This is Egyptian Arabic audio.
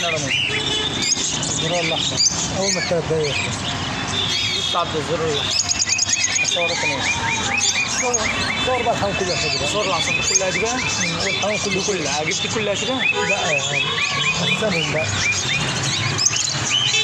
على مصر الزرار الاحمر اول ما ثلاث دقايق يخلص يطلع بالزر الاحمر صور كمان صور صور بقى الحمام كلها كده صور العصافير كلها دي بقى الحمام كله كلها جبت كلها كده لا قسمهم بقى